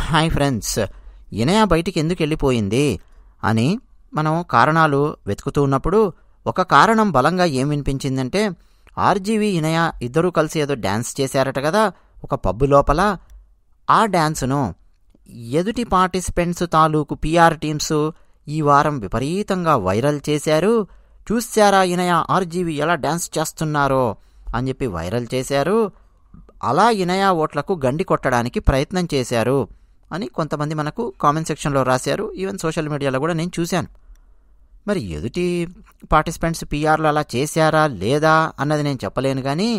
Hi friends Inaya బయటికి ఎందుకు వెళ్ళిపోయింది అని మనం కారణాలు వెతుకుతూ ఉన్నప్పుడు ఒక కారణం బలంగా ఏం వినిపించిందంటే ఆర్జీవి ఇనయ ఇద్దరూ కలిసి ఏదో డ్యాన్స్ చేశారట కదా ఒక పబ్బు లోపల ఆ డ్యాన్సును ఎదుటి పార్టిసిపెంట్స్ తాలూకు పిఆర్ టీమ్స్ ఈ వారం విపరీతంగా వైరల్ చేశారు చూశారా ఇనయ ఆర్జీవి ఎలా డ్యాన్స్ చేస్తున్నారో అని చెప్పి వైరల్ చేశారు అలా ఇనయ ఓట్లకు గండి కొట్టడానికి ప్రయత్నం చేశారు అని కొంతమంది మనకు కామెంట్ సెక్షన్లో రాశారు ఈవెన్ సోషల్ మీడియాలో కూడా నేను చూశాను మరి ఎదుటి పార్టిసిపెంట్స్ పీఆర్లు అలా చేశారా లేదా అన్నది నేను చెప్పలేను కానీ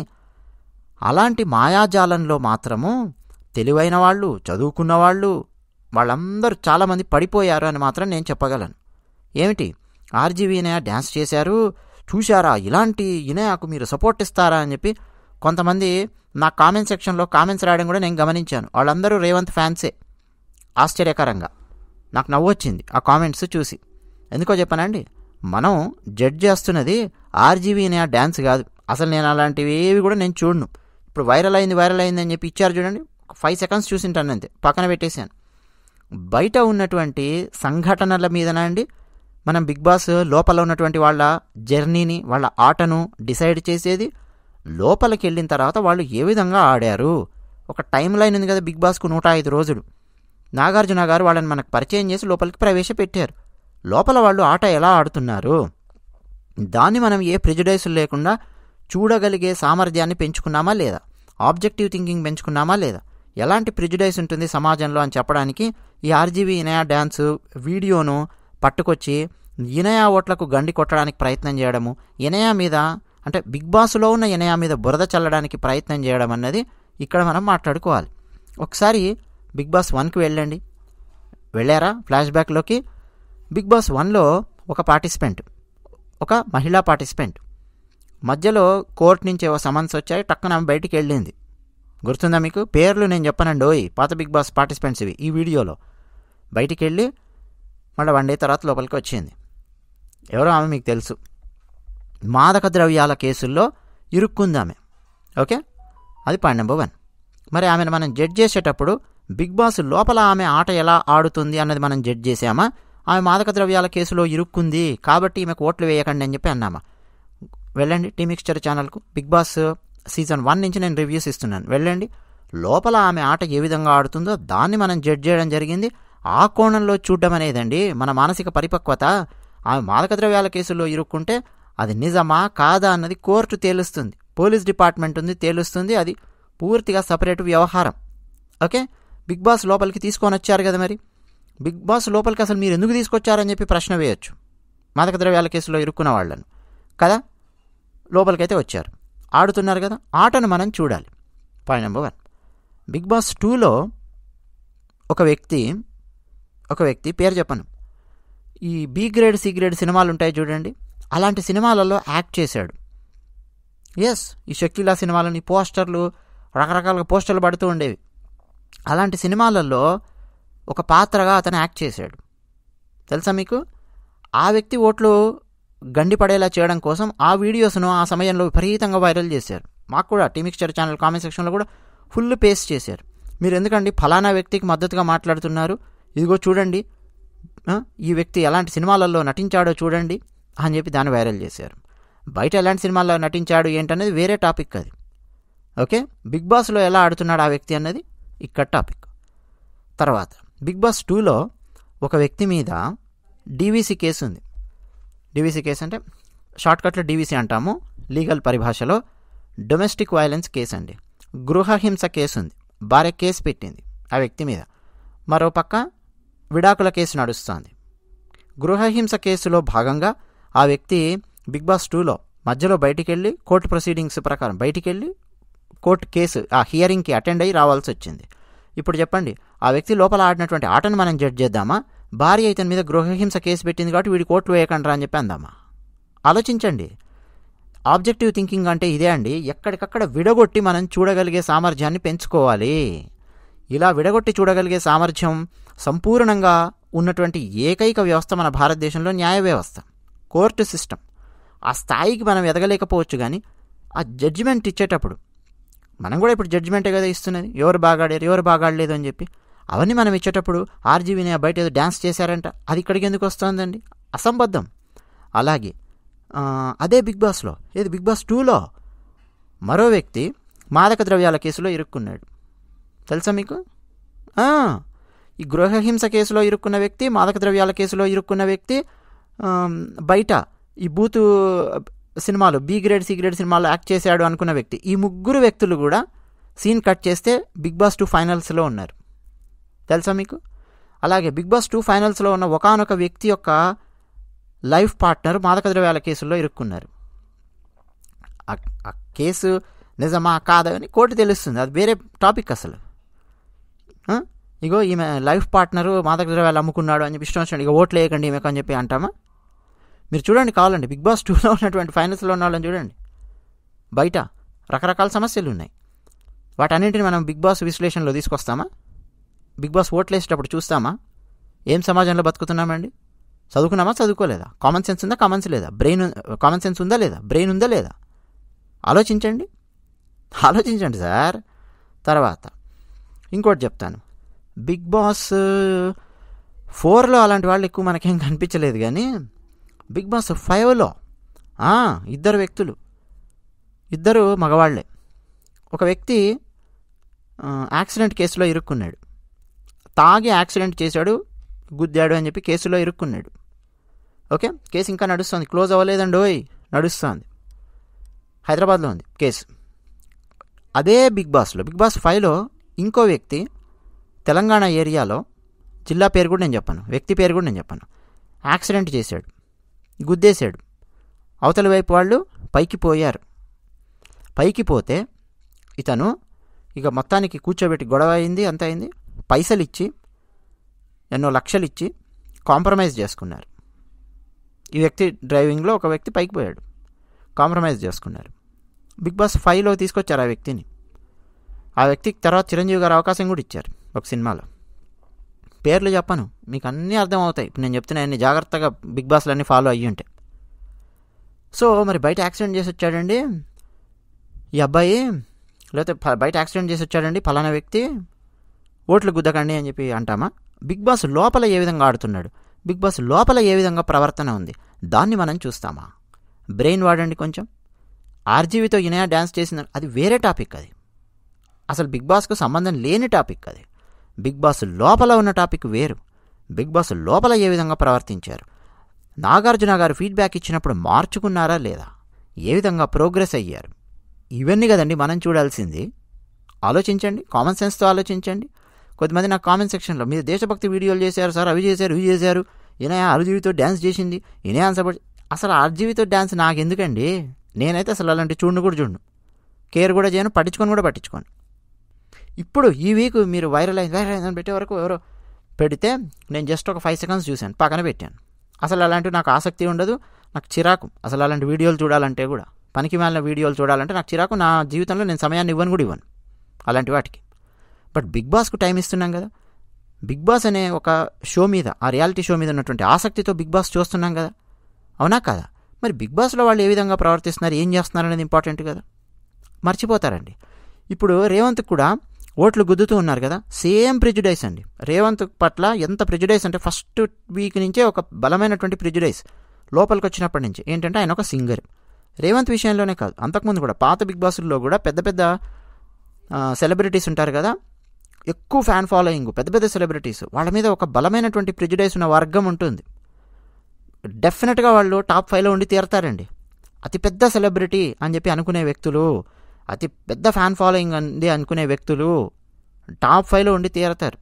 అలాంటి మాయాజాలంలో మాత్రము తెలివైన వాళ్ళు చదువుకున్న వాళ్ళు వాళ్ళందరూ చాలామంది పడిపోయారు అని మాత్రం నేను చెప్పగలను ఏమిటి ఆర్జీవీ ఇనయ డ్యాన్స్ చేశారు చూశారా ఇలాంటి ఇనయాకు మీరు సపోర్ట్ ఇస్తారా అని చెప్పి కొంతమంది నా కామెంట్ సెక్షన్లో కామెంట్స్ రాయడం కూడా నేను గమనించాను వాళ్ళందరూ రేవంత్ ఫ్యాన్సే ఆశ్చర్యకరంగా నాకు నవ్వు వచ్చింది ఆ కామెంట్స్ చూసి ఎందుకో చెప్పానండి మనం జడ్జ్ చేస్తున్నది ఆర్జీవీ అనే డ్యాన్స్ కాదు అసలు నేను అలాంటివి ఏవి కూడా నేను చూడను ఇప్పుడు వైరల్ అయింది వైరల్ అయింది అని చెప్పి ఇచ్చారు చూడండి ఫైవ్ సెకండ్స్ చూసింటాను అంతే పక్కన పెట్టేశాను బయట ఉన్నటువంటి సంఘటనల మీదన అండి మనం బిగ్ బాస్ లోపల ఉన్నటువంటి వాళ్ళ జర్నీని వాళ్ళ ఆటను డిసైడ్ చేసేది లోపలికి వెళ్ళిన తర్వాత వాళ్ళు ఏ విధంగా ఆడారు ఒక టైం లైన్ ఉంది కదా బిగ్ బాస్కు నూట ఐదు రోజులు నాగార్జున గారు వాళ్ళని మనకు పరిచయం చేసి లోపలికి ప్రవేశపెట్టారు లోపల వాళ్ళు ఆట ఎలా ఆడుతున్నారు దాన్ని మనం ఏ ప్రిజుడైస్ లేకుండా చూడగలిగే సామర్థ్యాన్ని పెంచుకున్నామా లేదా ఆబ్జెక్టివ్ థింకింగ్ పెంచుకున్నామా లేదా ఎలాంటి ప్రిజుడైస్ ఉంటుంది సమాజంలో అని చెప్పడానికి ఈ ఆర్జీవీ ఇనయా డ్యాన్స్ వీడియోను పట్టుకొచ్చి ఇనయా ఓట్లకు గండి కొట్టడానికి ప్రయత్నం చేయడము ఇనయా మీద అంటే బిగ్ బాస్లో ఉన్న ఇనయా మీద బురద చల్లడానికి ప్రయత్నం చేయడం అన్నది ఇక్కడ మనం మాట్లాడుకోవాలి ఒకసారి బిగ్ బాస్ వన్కి వెళ్ళండి వెళ్ళారా ఫ్లాష్ బ్యాక్లోకి బిగ్ బాస్ వన్లో ఒక పార్టిసిపెంట్ ఒక మహిళా పార్టిసిపెంట్ మధ్యలో కోర్టు నుంచి ఓ సమన్స్ వచ్చాయి టక్కున ఆమె బయటికి వెళ్ళింది గుర్తుందా మీకు పేర్లు నేను చెప్పనండి ఓయ్ పాత బిగ్ బాస్ పార్టిసిపెంట్స్ ఇవి ఈ వీడియోలో బయటికి వెళ్ళి మళ్ళీ వన్ డే తర్వాత లోపలికి వచ్చింది ఎవరో ఆమె మీకు తెలుసు మాదక ద్రవ్యాల కేసుల్లో ఇరుక్కుంది ఆమె ఓకే అది పాయింట్ నెంబర్ వన్ మరి ఆమెను మనం జడ్జ్ చేసేటప్పుడు బిగ్ బాస్ లోపల ఆమె ఆట ఎలా ఆడుతుంది అన్నది మనం జడ్జ్ చేసామా ఆమె మాదక ద్రవ్యాల కేసులో ఇరుక్కుంది కాబట్టి ఈమెకు ఓట్లు వేయకండి అని చెప్పి అన్నామా వెళ్ళండి టీ మిక్స్చర్ ఛానల్కు బిగ్ బాస్ సీజన్ వన్ నుంచి నేను రివ్యూస్ ఇస్తున్నాను వెళ్ళండి లోపల ఆమె ఆట ఏ విధంగా ఆడుతుందో దాన్ని మనం జడ్జ్ చేయడం జరిగింది ఆ కోణంలో చూడడం అనేదండి మన మానసిక పరిపక్వత ఆమె మాదక ద్రవ్యాల కేసులో ఇరుక్కుంటే అది నిజమా కాదా అన్నది కోర్టు తేలుస్తుంది పోలీస్ డిపార్ట్మెంట్ ఉంది తేలుస్తుంది అది పూర్తిగా సపరేట్ వ్యవహారం ఓకే బిగ్ బాస్ లోపలికి తీసుకొని వచ్చారు కదా మరి బిగ్ బాస్ లోపలికి అసలు మీరు ఎందుకు తీసుకొచ్చారని చెప్పి ప్రశ్న వేయొచ్చు మాదక ద్రవ్యాల కేసులో ఇరుక్కున్న వాళ్ళను కదా లోపలికైతే వచ్చారు ఆడుతున్నారు కదా ఆటను మనం చూడాలి point number one Big Boss టూలో ఒక వ్యక్తి ఒక వ్యక్తి పేరు చెప్పను ఈ బి గ్రేడ్ సి గ్రేడ్ సినిమాలు ఉంటాయి చూడండి అలాంటి సినిమాలలో యాక్ట్ చేశాడు ఎస్ ఈ షకీలా సినిమాలని పోస్టర్లు రకరకాలుగా పోస్టర్లు పడుతూ ఉండేవి అలాంటి సినిమాలలో ఒక పాత్రగా అతను యాక్ట్ చేశాడు తెలుసా మీకు ఆ వ్యక్తి ఓట్లు గండి పడేలా చేయడం కోసం ఆ వీడియోస్ను ఆ సమయంలో విపరీతంగా వైరల్ చేశారు మాకు కూడా టీమిక్స్చర్ ఛానల్ కామెంట్ సెక్షన్లో కూడా ఫుల్ పేస్ట్ చేశారు మీరు ఎందుకండి ఫలానా వ్యక్తికి మద్దతుగా మాట్లాడుతున్నారు ఇదిగో చూడండి ఈ వ్యక్తి ఎలాంటి సినిమాలలో నటించాడో చూడండి అని చెప్పి దాన్ని వైరల్ చేశారు బయట ఎలాంటి సినిమాల్లో నటించాడు ఏంటనేది వేరే టాపిక్ అది ఓకే బిగ్ బాస్లో ఎలా ఆడుతున్నాడు ఆ వ్యక్తి అన్నది ఇక్కడ టాపిక్ తర్వాత బిగ్ బాస్ టూలో ఒక వ్యక్తి మీద డీవీసీ కేసు ఉంది డీవీసీ కేసు అంటే షార్ట్కట్లో డీవీసీ అంటాము లీగల్ పరిభాషలో డొమెస్టిక్ వైలెన్స్ కేసు అండి గృహహింస కేసు ఉంది భార్య కేసు పెట్టింది ఆ వ్యక్తి మీద మరో పక్క విడాకుల కేసు నడుస్తోంది గృహహింస కేసులో భాగంగా ఆ వ్యక్తి బిగ్ బాస్ టూలో మధ్యలో బయటికి వెళ్ళి కోర్టు ప్రొసీడింగ్స్ ప్రకారం బయటికి వెళ్ళి కోర్టు కేసు ఆ హియరింగ్కి అటెండ్ అయ్యి రావాల్సి వచ్చింది ఇప్పుడు చెప్పండి ఆ వ్యక్తి లోపల ఆడినటువంటి ఆటను మనం జడ్జ్ చేద్దామా భార్య ఇతని మీద గృహహింస కేసు పెట్టింది కాబట్టి వీడి కోర్టు వేయకండ్రా అని చెప్పి అందామా ఆలోచించండి ఆబ్జెక్టివ్ థింకింగ్ అంటే ఇదే అండి ఎక్కడికక్కడ విడగొట్టి మనం చూడగలిగే సామర్థ్యాన్ని పెంచుకోవాలి ఇలా విడగొట్టి చూడగలిగే సామర్థ్యం సంపూర్ణంగా ఉన్నటువంటి ఏకైక వ్యవస్థ మన భారతదేశంలో న్యాయ వ్యవస్థ కోర్టు సిస్టమ్ ఆ స్థాయికి మనం ఎదగలేకపోవచ్చు కానీ ఆ జడ్జిమెంట్ ఇచ్చేటప్పుడు మనం కూడా ఇప్పుడు జడ్జిమెంటే కదా ఇస్తున్నది ఎవరు బాగాడారు ఎవరు బాగాడలేదు అని చెప్పి అవన్నీ మనం ఇచ్చేటప్పుడు ఆర్జీవీని బయట ఏదో డ్యాన్స్ చేశారంట అది ఇక్కడికి ఎందుకు వస్తుందండి అసంబద్ధం అలాగే ఆ, అదే బిగ్ బాస్లో ఏది బిగ్ బాస్ టూలో మరో వ్యక్తి మాదక ద్రవ్యాల కేసులో ఇరుక్కున్నాడు తెలుసా మీకు ఆ, ఈ గృహహింస కేసులో ఇరుక్కున్న వ్యక్తి మాదక ద్రవ్యాల కేసులో ఇరుక్కున్న వ్యక్తి ఆమ్, బయట ఈ బూతు సినిమాలు బి గ్రేడ్ సి గ్రేడ్ సినిమాలో యాక్ట్ చేశాడు అనుకున్న వ్యక్తి ఈ ముగ్గురు వ్యక్తులు కూడా సీన్ కట్ చేస్తే బిగ్ బాస్ టూ ఫైనల్స్లో ఉన్నారు తెలుసా మీకు అలాగే బిగ్ బాస్ టూ ఫైనల్స్లో ఉన్న ఒకానొక వ్యక్తి యొక్క లైఫ్ పార్ట్నర్ మాదక ద్రవ్యాల కేసుల్లో ఇరుక్కున్నారు ఆ- ఆ కేసు నిజమా కాదా అని కోర్టు తెలుస్తుంది అది వేరే టాపిక్ అసలు ఆ? ఇగో ఈమె లైఫ్ పార్ట్నరు మాదక ద్రవ్యాలు అమ్ముకున్నాడు అని చెప్పి ఇష్టం వచ్చినట్టు ఇక ఓట్లు వేయకండి ఈమెకు అని చెప్పి అంటామా మీరు చూడండి కావాలండి బిగ్ బాస్ టూలో ఉన్నటువంటి ఫైనల్స్లో ఉన్న వాళ్ళని చూడండి బయట రకరకాల సమస్యలు ఉన్నాయి వాటన్నింటిని మనం బిగ్ బాస్ విశ్లేషణలో తీసుకొస్తామా బిగ్ బాస్ ఓట్లు వేసేటప్పుడు చూస్తామా ఏం సమాజంలో బతుకుతున్నామండి చదువుకున్నామా చదువుకోలేదా కామన్ సెన్స్ ఉందా కామన్స్ లేదా బ్రెయిన్ కామన్ సెన్స్ ఉందా లేదా బ్రెయిన్ ఉందా లేదా ఆలోచించండి ఆలోచించండి సార్ తర్వాత ఇంకోటి చెప్తాను బిగ్ బాస్ ఫోర్లో అలాంటి వాళ్ళు ఎక్కువ మనకేం కనిపించలేదు కానీ బిగ్ బాస్ ఫైవ్లో ఆ, ఇద్దరు వ్యక్తులు ఇద్దరు మగవాళ్లే ఒక వ్యక్తి ఆ, యాక్సిడెంట్ కేసులో ఇరుక్కున్నాడు తాగి యాక్సిడెంట్ చేశాడు గుద్దాడు అని చెప్పి కేసులో ఇరుక్కున్నాడు ఓకే కేసు ఇంకా నడుస్తుంది క్లోజ్ అవ్వలేదండి ఓయ్ నడుస్తుంది హైదరాబాద్లో ఉంది కేసు అదే బిగ్ బాస్లో బిగ్ బాస్ ఫైవ్లో ఇంకో వ్యక్తి తెలంగాణ ఏరియాలో జిల్లా పేరు కూడా నేను చెప్పాను వ్యక్తి పేరు కూడా నేను చెప్పాను యాక్సిడెంట్ చేశాడు గుద్దేశాడు అవతల వైపు వాళ్ళు పైకి పోయారు పైకి పోతే ఇతను ఇక మొత్తానికి కూర్చోబెట్టి గొడవ అయింది అంత అయింది పైసలు ఇచ్చి ఎన్నో లక్షలు ఇచ్చి కాంప్రమైజ్ చేసుకున్నారు ఈ వ్యక్తి డ్రైవింగ్లో ఒక వ్యక్తి పైకి పోయాడు కాంప్రమైజ్ చేసుకున్నారు బిగ్ బాస్ ఫైవ్లో తీసుకొచ్చారు ఆ వ్యక్తిని ఆ వ్యక్తికి తర్వాత చిరంజీవి గారు అవకాశం కూడా ఇచ్చారు ఒక సినిమాలో పేర్లు చెప్పను మీకు అన్నీ అర్థం అవుతాయి ఇప్పుడు నేను చెప్తున్నా అన్ని జాగ్రత్తగా బిగ్ బాస్లు అన్నీ ఫాలో అయ్యి ఉంటాయి సో మరి బయట యాక్సిడెంట్ చేసి వచ్చాడండి ఈ అబ్బాయి లేకపోతే ఫ- బయట యాక్సిడెంట్ చేసి వచ్చాడండి ఫలానా వ్యక్తి ఓట్లు గుద్దకండి అని చెప్పి అంటామా బిగ్ బాస్ లోపల ఏ విధంగా ఆడుతున్నాడు బిగ్ బాస్ లోపల ఏ విధంగా ప్రవర్తన ఉంది దాన్ని మనం చూస్తామా బ్రెయిన్ వాడండి కొంచెం ఆర్జీవితో ఇనయా డ్యాన్స్ చేసిన అది వేరే టాపిక్ అది అసలు బిగ్ బాస్కు సంబంధం లేని టాపిక్ అది బిగ్ బాస్ లోపల ఉన్న టాపిక్ వేరు బిగ్ బాస్ లోపల ఏ విధంగా ప్రవర్తించారు నాగార్జున గారు ఫీడ్బ్యాక్ ఇచ్చినప్పుడు మార్చుకున్నారా లేదా ఏ విధంగా ప్రోగ్రెస్ అయ్యారు ఇవన్నీ కదండి మనం చూడాల్సింది ఆలోచించండి కామన్ సెన్స్తో ఆలోచించండి కొద్దిమంది నాకు కామెంట్ సెక్షన్లో మీరు దేశభక్తి వీడియోలు చేశారు సార్ అవి చేశారు ఇవి చేశారు ఈయన ఆర్జీవితో డ్యాన్స్ చేసింది ఈయన ఆన్సర్ అసలు ఆర్జీవితో డ్యాన్స్ నాకెందుకండి నేనైతే అసలు అలాంటి చూడను కూడా చూడను కేర్ కూడా చేయను పట్టించుకొని కూడా పట్టించుకోను ఇప్పుడు ఈ వీక్ మీరు వైరల్ అయింది వైరల్ అయిందని పెట్టే వరకు ఎవరో పెడితే నేను జస్ట్ ఒక ఫైవ్ సెకండ్స్ చూశాను పక్కన పెట్టాను అసలు అలాంటివి నాకు ఆసక్తి ఉండదు నాకు చిరాకు అసలు అలాంటి వీడియోలు చూడాలంటే కూడా పనికి మాలిన వీడియోలు చూడాలంటే నాకు చిరాకు నా జీవితంలో నేను సమయాన్ని ఇవ్వను కూడా ఇవ్వను అలాంటి వాటికి బట్ బిగ్ బాస్కు టైం ఇస్తున్నాం కదా బిగ్ బాస్ అనే ఒక షో మీద ఆ రియాలిటీ షో మీద ఉన్నటువంటి ఆసక్తితో బిగ్ బాస్ చూస్తున్నాం కదా అవునా కదా మరి బిగ్ బాస్లో వాళ్ళు ఏ విధంగా ప్రవర్తిస్తున్నారు ఏం చేస్తున్నారు అనేది ఇంపార్టెంట్ కదా మర్చిపోతారండి ఇప్పుడు రేవంత్ కూడా ఓట్లు గుద్దుతూ ఉన్నారు కదా సేమ్ ప్రిజుడైస్ అండి రేవంత్ పట్ల ఎంత ప్రిజుడైస్ అంటే ఫస్ట్ వీక్ నుంచే ఒక బలమైనటువంటి ప్రిజుడైస్ లోపలికి వచ్చినప్పటి నుంచి ఏంటంటే ఆయన ఒక సింగర్ రేవంత్ విషయంలోనే కాదు అంతకుముందు కూడా పాత బిగ్ బాస్లో కూడా పెద్ద పెద్ద సెలబ్రిటీస్ ఉంటారు కదా ఎక్కువ ఫ్యాన్ ఫాలోయింగ్ పెద్ద పెద్ద సెలబ్రిటీస్ వాళ్ళ మీద ఒక బలమైనటువంటి ప్రిజుడైస్ ఉన్న వర్గం ఉంటుంది డెఫినెట్గా వాళ్ళు టాప్ ఫైవ్లో ఉండి తీరతారండి అతి పెద్ద సెలబ్రిటీ అని చెప్పి అనుకునే వ్యక్తులు అతి పెద్ద ఫ్యాన్ ఫాలోయింగ్ ఉంది అనుకునే వ్యక్తులు టాప్ ఫైవ్లో ఉండి తీరతారు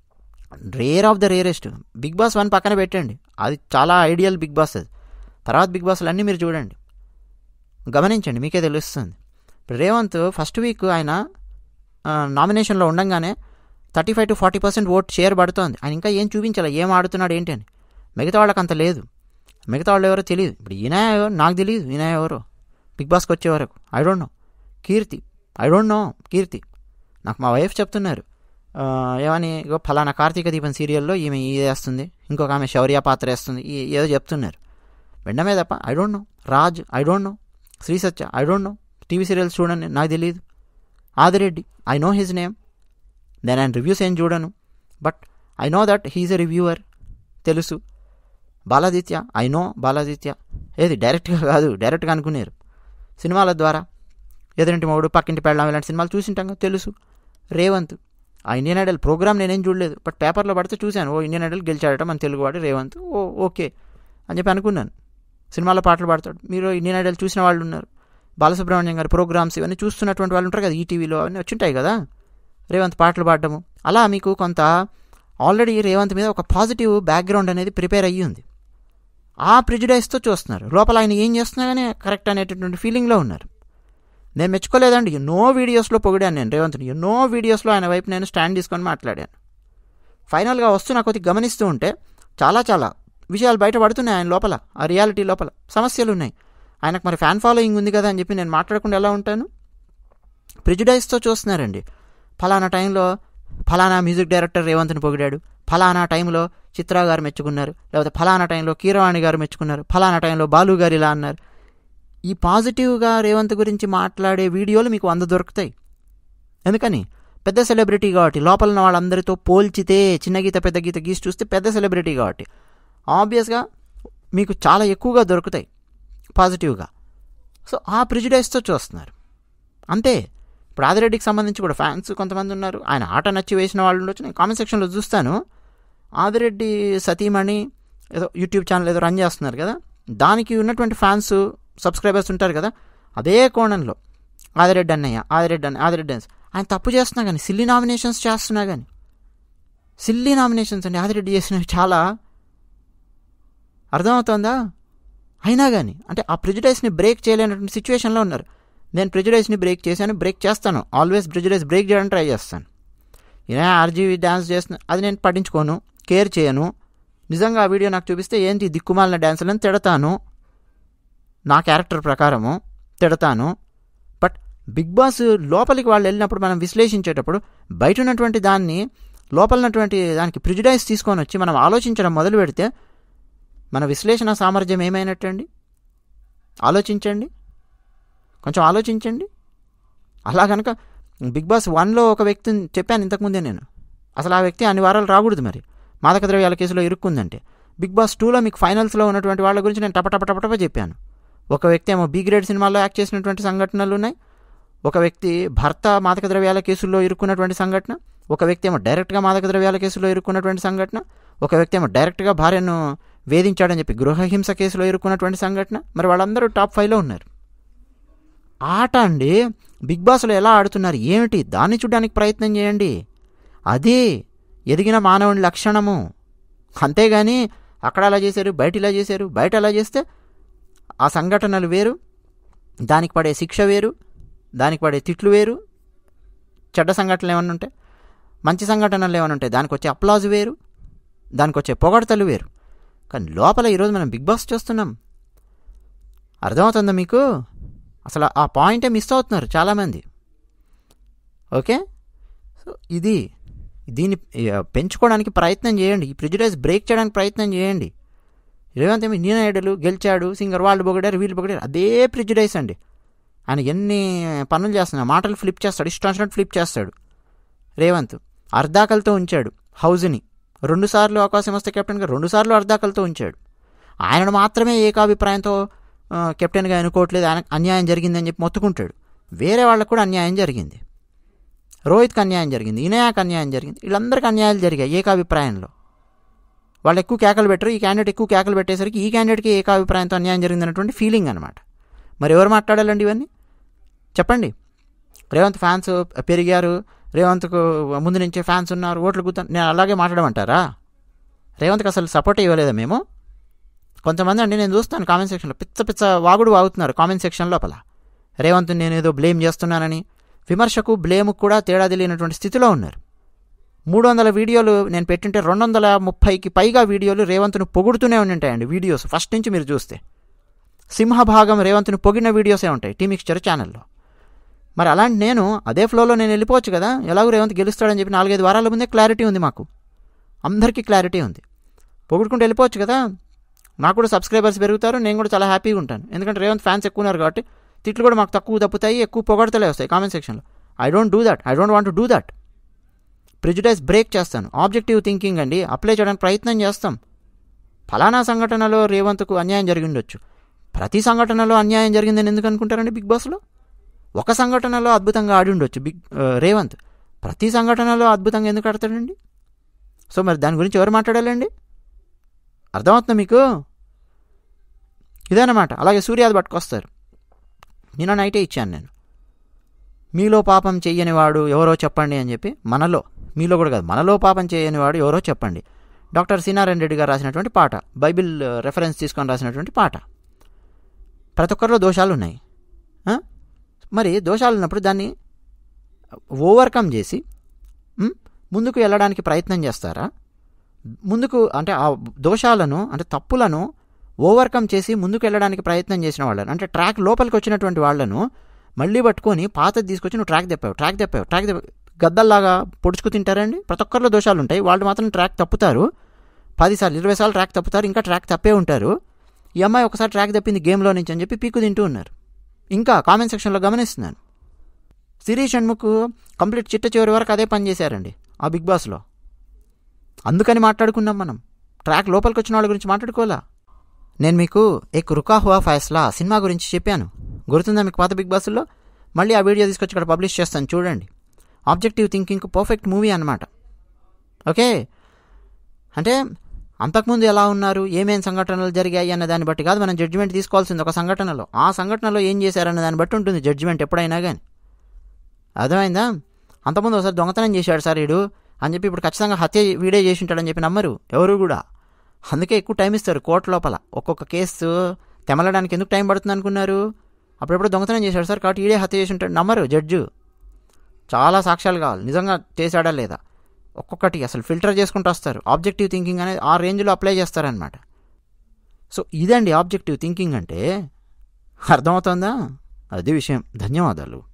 rare of the rarest Big Boss one పక్కన పెట్టండి అది చాలా ఐడియల్ బిగ్ బాస్ అది తర్వాత బిగ్ బాస్లు అన్నీ మీరు చూడండి గమనించండి మీకే తెలుస్తుంది ఇప్పుడు రేవంత్ ఫస్ట్ వీక్ ఆయన ఆ, నామినేషన్లో ఉండంగానే thirty five to forty percent vote share పడుతోంది ఆయన ఇంకా ఏం చూపించాలి ఏం ఆడుతున్నాడు ఏంటి అని మిగతా వాళ్ళకి అంత లేదు మిగతా వాళ్ళు ఎవరో తెలియదు ఇప్పుడు ఈయన ఎవరో నాకు తెలియదు ఈయన ఎవరో బిగ్ బాస్కి వచ్చే వరకు I don't know Keerthi I don't know Keerthi నాకు మా వైఫ్ చెప్తున్నారు ఆ, ఏమని ఇగో ఫలానా కార్తీక దీపం సీరియల్లో ఈమె ఇది వేస్తుంది ఇంకొక ఆమె శౌర్య పాత్ర వేస్తుంది ఈ- ఏదో చెప్తున్నారు వెంటనే తప్ప I don't know Raj I don't know Sri Satya I don't know TV serials చూడండి నాకు తెలియదు Adireddy I know his name నేను ఆయన రివ్యూస్ ఏం చూడను but I know that he is a reviewer తెలుసు బాలాదిత్య ఐ నో బాలాదిత్య ఏది డైరెక్ట్గా కాదు డైరెక్ట్గా అనుకునేరు సినిమాల ద్వారా ఎదురింటి మొగుడు పక్కింటి పెళ్ళాం ఇలాంటి సినిమాలు చూసింటాం కదా తెలుసు రేవంత్ ఆ ఇండియన్ ఐడల్ ప్రోగ్రామ్ నేనేం చూడలేదు బట్ పేపర్లో పడితే చూశాను ఓ ఇండియన్ ఐడల్ గెలిచాడట మన తెలుగువాడు రేవంత్ ఓ ఓకే అని చెప్పి అనుకున్నాను సినిమాలో పాటలు పాడతాడు మీరు ఇండియన్ ఐడల్ చూసిన వాళ్ళు ఉన్నారు బాలసుబ్రహ్మణ్యం గారి ప్రోగ్రామ్స్ ఇవన్నీ చూస్తున్నటువంటి వాళ్ళు ఉంటారు కదా ఈటీవీలో అవన్నీ వచ్చింటాయి కదా రేవంత్ పాటలు పాడడము అలా మీకు కొంత ఆల్రెడీ రేవంత్ మీద ఒక పాజిటివ్ బ్యాక్గ్రౌండ్ అనేది ప్రిపేర్ అయ్యి ఉంది ఆ ప్రిజుడైస్తో చూస్తున్నారు లోపల ఆయన ఏం చేస్తున్నా కానీ కరెక్ట్ అనేటటువంటి ఫీలింగ్లో ఉన్నారు నేను మెచ్చుకోలేదండి ఎన్నో వీడియోస్లో పొగిడాను నేను రేవంత్ని ఎన్నో వీడియోస్లో ఆయన వైపు నేను స్టాండ్ తీసుకొని మాట్లాడాను ఫైనల్గా వస్తున్న కొద్ది గమనిస్తూ ఉంటే చాలా చాలా విషయాలు బయటపడుతున్నాయి ఆయన లోపల ఆ రియాలిటీ లోపల సమస్యలు ఉన్నాయి ఆయనకు మరి ఫ్యాన్ ఫాలోయింగ్ ఉంది కదా అని చెప్పి నేను మాట్లాడకుండా ఎలా ఉంటాను ప్రిజుడైస్తో చూస్తున్నారండి ఫలానా టైంలో ఫలానా మ్యూజిక్ డైరెక్టర్ రేవంత్ని పొగిడాడు ఫలానా టైంలో చిత్ర గారు మెచ్చుకున్నారు లేకపోతే ఫలానా టైంలో కీరవాణి గారు మెచ్చుకున్నారు ఫలానా టైంలో బాలు గారు ఇలా అన్నారు ఈ పాజిటివ్గా రేవంత్ గురించి మాట్లాడే వీడియోలు మీకు వంద దొరుకుతాయి ఎందుకని పెద్ద సెలబ్రిటీ కాబట్టి లోపల ఉన్న వాళ్ళందరితో పోల్చితే చిన్న గీత పెద్ద గీత గీసి చూస్తే పెద్ద సెలబ్రిటీ కాబట్టి ఆబ్వియస్గా మీకు చాలా ఎక్కువగా దొరుకుతాయి పాజిటివ్గా సో ఆ ప్రిజుడైస్తో చూస్తున్నారు అంతే ఇప్పుడు ఆదిరెడ్డికి సంబంధించి కూడా ఫ్యాన్స్ కొంతమంది ఉన్నారు ఆయన ఆట నచ్చి వేసిన వాళ్ళు ఉండొచ్చు నేను కామెంట్ సెక్షన్లో చూస్తాను ఆదిరెడ్డి సతీమణి ఏదో యూట్యూబ్ ఛానల్ ఏదో రన్ చేస్తున్నారు కదా దానికి ఉన్నటువంటి ఫ్యాన్స్ సబ్స్క్రైబర్స్ ఉంటారు కదా అదే కోణంలో ఆదిరెడ్డి అన్నయ్య ఆదిరెడ్డి అన్న ఆదిరెడ్డి అన్న ఆయన తప్పు చేస్తున్నా కానీ సిల్లీ నామినేషన్స్ చేస్తున్నా కానీ సిల్లీ నామినేషన్స్ అండి ఆదిరెడ్డి చేసినవి చాలా అర్థమవుతోందా అయినా కానీ అంటే ఆ ప్రిజుడైస్ని బ్రేక్ చేయలేనటువంటి సిచ్యువేషన్లో ఉన్నారు నేను ప్రిజుడైస్ని బ్రేక్ చేశాను బ్రేక్ చేస్తాను ఆల్వేస్ ప్రిజుడైస్ బ్రేక్ చేయడానికి ట్రై చేస్తాను ఇలా ఆర్జీవీ డ్యాన్స్ చేస్తున్నా అది నేను పట్టించుకోను కేర్ చేయను నిజంగా ఆ వీడియో నాకు చూపిస్తే ఏంటి దిక్కుమాలిన డ్యాన్సులను తిడతాను నా క్యారెక్టర్ ప్రకారము తిడతాను బట్ బిగ్ బాస్ లోపలికి వాళ్ళు వెళ్ళినప్పుడు మనం విశ్లేషించేటప్పుడు బయట ఉన్నటువంటి దాన్ని లోపల ఉన్నటువంటి దానికి ప్రిజుడైస్ తీసుకొని వచ్చి మనం ఆలోచించడం మొదలు పెడితే మన విశ్లేషణ సామర్థ్యం ఏమైనట్టండి ఆలోచించండి కొంచెం ఆలోచించండి అలా కనుక బిగ్ బాస్ వన్లో ఒక వ్యక్తిని చెప్పాను ఇంతకుముందే నేను అసలు ఆ వ్యక్తి అన్ని వారాలు రాకూడదు మరి మాదక ద్రవ్యాల కేసులో ఇరుక్కుందంటే బిగ్ బాస్ టూలో మీకు ఫైనల్స్లో ఉన్నటువంటి వాళ్ళ గురించి నేను టపటప టపటప చెప్పాను ఒక వ్యక్తి ఏమో బీ గ్రేడ్ సినిమాల్లో యాక్ట్ చేసినటువంటి సంఘటనలు ఉన్నాయి ఒక వ్యక్తి భర్త మాదక ద్రవ్యాల కేసుల్లో ఇరుక్కున్నటువంటి సంఘటన ఒక వ్యక్తి ఏమో డైరెక్ట్గా మాదక ద్రవ్యాల కేసులో ఇరుక్కున్నటువంటి సంఘటన ఒక వ్యక్తి ఏమో డైరెక్ట్గా భార్యను వేధించాడని చెప్పి గృహహింస కేసులో ఇరుక్కున్నటువంటి సంఘటన మరి వాళ్ళందరూ టాప్ ఫైవ్లో ఉన్నారు ఆట అండి బిగ్ బాస్లో ఎలా ఆడుతున్నారు ఏమిటి దాన్ని చూడడానికి ప్రయత్నం చేయండి అదే ఎదిగిన మానవుని లక్షణము అంతేగాని అక్కడ అలా చేశారు బయట ఇలా చేశారు బయట అలా చేస్తే ఆ సంఘటనలు వేరు దానికి పడే శిక్ష వేరు దానికి పడే తిట్లు వేరు చెడ్డ సంఘటనలు ఏమన్నా ఉంటాయి మంచి సంఘటనలు ఏమైనా ఉంటాయి దానికి వచ్చే అప్లాజ్ వేరు దానికి వచ్చే పొగడతలు వేరు కానీ లోపల ఈరోజు మనం బిగ్ బాస్ చూస్తున్నాం అర్థమవుతుందా మీకు అసలు ఆ పాయింటే మిస్ అవుతున్నారు చాలామంది ఓకే సో ఇది దీన్ని పెంచుకోవడానికి ప్రయత్నం చేయండి ఈ ప్రిజుడైజ్ బ్రేక్ చేయడానికి ప్రయత్నం చేయండి రేవంత్ ఏమి ఇండియన్ ఐడల్ గెలిచాడు సింగర్ వాళ్ళు పొగిడారు వీళ్ళు పొగిడారు అదే ప్రిజుడైజ్ అండి ఆయన ఎన్ని పనులు చేస్తున్నా మాటలు ఫ్లిప్ చేస్తాడు ఇష్టం వచ్చినట్టు ఫ్లిప్ చేస్తాడు రేవంత్ అర్ధాకలతో ఉంచాడు హౌజ్ని రెండుసార్లు అవకాశం వస్తే కెప్టెన్గా రెండుసార్లు అర్ధాకలతో ఉంచాడు ఆయనను మాత్రమే ఏకాభిప్రాయంతో కెప్టెన్గా ఎన్నుకోవట్లేదు ఆయన అన్యాయం జరిగిందని చెప్పి మొత్తుకుంటాడు వేరే వాళ్ళకు కూడా అన్యాయం జరిగింది రోహిత్కి అన్యాయం జరిగింది ఇనయాకి అన్యాయం జరిగింది వీళ్ళందరికీ అన్యాయాలు జరిగాయి ఏకాభిప్రాయంలో వాళ్ళు ఎక్కువ కేకలు పెట్టరు ఈ క్యాండిడేట్ ఎక్కువ కేకలు పెట్టేసరికి ఈ క్యాండిడేట్కి ఏకాభిప్రాయంతో అన్యాయం జరిగింది అన్నటువంటి ఫీలింగ్ అనమాట మరి ఎవరు మాట్లాడాలండి ఇవన్నీ చెప్పండి రేవంత్ ఫ్యాన్స్ పెరిగారు రేవంత్కు ముందు నుంచే ఫ్యాన్స్ ఉన్నారు ఓట్లు కూర్చొని నేను అలాగే మాట్లాడమంటారా రేవంత్కి అసలు సపోర్ట్ ఇవ్వలేదా మేము కొంతమంది అండి నేను చూస్తాను కామెంట్ సెక్షన్లో పిచ్చ పిచ్చ వాగుడు వాగుతున్నారు కామెంట్ సెక్షన్ లోపల రేవంత్ నేను ఏదో బ్లేమ్ చేస్తున్నానని విమర్శకు బ్లేమ్కు కూడా తేడా తెలియనటువంటి స్థితిలో ఉన్నారు మూడు వందల వీడియోలు నేను పెట్టింటే రెండు వందల ముప్పైకి పైగా వీడియోలు రేవంత్ను పొగుడుతూనే ఉంటాయండి వీడియోస్ ఫస్ట్ నుంచి మీరు చూస్తే సింహభాగం రేవంత్ను పొగిడిన వీడియోసే ఉంటాయి టీమిక్స్చర్ ఛానల్లో మరి అలాంటి నేను అదే ఫ్లోలో నేను వెళ్ళిపోవచ్చు కదా ఎలాగో రేవంత్ గెలుస్తాడని చెప్పి నాలుగైదు వారాల ముందే క్లారిటీ ఉంది మాకు అందరికీ క్లారిటీ ఉంది పొగుడుకుంటూ వెళ్ళిపోవచ్చు కదా నాకు కూడా సబ్స్క్రైబర్స్ పెరుగుతారు నేను కూడా చాలా హ్యాపీగా ఉంటాను ఎందుకంటే రేవంత్ ఫ్యాన్స్ ఎక్కువ ఉన్నారు కాబట్టి తిట్లు కూడా మాకు తక్కువ తప్పుతాయి ఎక్కువ పొగడతలే వస్తాయి కామెంట్ సెక్షన్లో I don't do that I don't want to do that prejudice break చేస్తాను ఆబ్జెక్టివ్ థింకింగ్ అండి అప్లై చేయడానికి ప్రయత్నం చేస్తాం ఫలానా సంఘటనలో రేవంత్కు అన్యాయం జరిగి ఉండొచ్చు ప్రతి సంఘటనలో అన్యాయం జరిగిందని ఎందుకు అనుకుంటారండి బిగ్ బాస్లో ఒక సంఘటనలో అద్భుతంగా ఆడి ఉండొచ్చు బిగ్ ఆ, రేవంత్ ప్రతి సంఘటనలో అద్భుతంగా ఎందుకు ఆడతాడండి సో మరి దాని గురించి ఎవరు మాట్లాడాలండి అర్థమవుతుందా మీకు ఇదేనమాట అలాగే సూర్యాది పట్టుకొస్తారు నిన్న నైటే ఇచ్చాను నేను మీలో పాపం చెయ్యని వాడు ఎవరో చెప్పండి అని చెప్పి మనలో మీలో కూడా కాదు మనలో పాపం చేయని వాడు ఎవరో చెప్పండి డాక్టర్ సీనారాయణ రెడ్డి గారు రాసినటువంటి పాట బైబిల్ ఆ, రెఫరెన్స్ తీసుకొని రాసినటువంటి పాట ప్రతి ఒక్కరిలో దోషాలు ఉన్నాయి ఆ? మరి దోషాలు ఉన్నప్పుడు దాన్ని ఓవర్కమ్ చేసి ఉమ్, ముందుకు వెళ్ళడానికి ప్రయత్నం చేస్తారా ముందుకు అంటే ఆ దోషాలను అంటే తప్పులను ఓవర్కమ్ చేసి ముందుకు వెళ్ళడానికి ప్రయత్నం చేసిన వాళ్ళను అంటే ట్రాక్ లోపలికి వచ్చినటువంటి వాళ్ళను మళ్ళీ పట్టుకొని పాతది తీసుకొచ్చి నువ్వు ట్రాక్ తెప్పావు ట్రాక్ తెప్పావు ట్రాక్ తెప్పావు గద్దల్లాగా పొడుచుకు తింటారండి ప్రతి ఒక్కరిలో దోషాలు ఉంటాయి వాళ్ళు మాత్రం ట్రాక్ తప్పుతారు పదిసార్లు ఇరవై సార్లు ట్రాక్ తప్పుతారు ఇంకా ట్రాక్ తప్పే ఉంటారు ఈ అమ్మాయి ఒకసారి ట్రాక్ తప్పింది గేమ్లో నుంచి అని చెప్పి పీకు తింటూ ఉన్నారు ఇంకా కామెంట్ సెక్షన్లో గమనిస్తున్నాను సిరి షణ్ముఖ్ కంప్లీట్ చిట్ట చివరి వరకు అదే పని చేశారండి ఆ బిగ్ బాస్లో అందుకని మాట్లాడుకున్నాం మనం ట్రాక్ లోపలికి వచ్చిన వాళ్ళ గురించి మాట్లాడుకోవాలా నేను మీకు ఎక్ రుకా హువా ఫైస్లా సినిమా గురించి చెప్పాను గుర్తుందా మీకు పాత బిగ్ బాస్లో మళ్ళీ ఆ వీడియో తీసుకొచ్చి ఇక్కడ పబ్లిష్ చేస్తాను చూడండి ఆబ్జెక్టివ్ థింకింగ్ పర్ఫెక్ట్ మూవీ అనమాట ఓకే అంటే అంతకుముందు ఎలా ఉన్నారు ఏమేం సంఘటనలు జరిగాయి అన్న దాన్ని బట్టి కాదు మనం జడ్జిమెంట్ తీసుకోవాల్సింది ఒక సంఘటనలో ఆ సంఘటనలో ఏం చేశారన్న దాన్ని బట్టి ఉంటుంది జడ్జిమెంట్ ఎప్పుడైనా కానీ అర్థమైందా అంతకుముందు ఒకసారి దొంగతనం చేశాడు సార్ వీడు అని చెప్పి ఇప్పుడు ఖచ్చితంగా హత్య వీడే చేసి ఉంటాడని చెప్పి నమ్మరు ఎవరు కూడా అందుకే ఎక్కువ టైం ఇస్తారు కోర్టు లోపల ఒక్కొక్క కేసు తెమలడానికి ఎందుకు టైం పడుతుంది అనుకున్నారు అప్పుడెప్పుడు దొంగతనం చేశాడు సార్ కాబట్టి ఈడే హత్య చేసి ఉంటాడు నమ్మరు జడ్జు చాలా సాక్ష్యాలు కావాలి నిజంగా చేశాడా లేదా ఒక్కొక్కటి అసలు ఫిల్టర్ చేసుకుంటూ వస్తారు ఆబ్జెక్టివ్ థింకింగ్ అనేది ఆ రేంజ్లో అప్లై చేస్తారనమాట సో ఇదండి ఆబ్జెక్టివ్ థింకింగ్ అంటే అర్థమవుతుందా అది విషయం ధన్యవాదాలు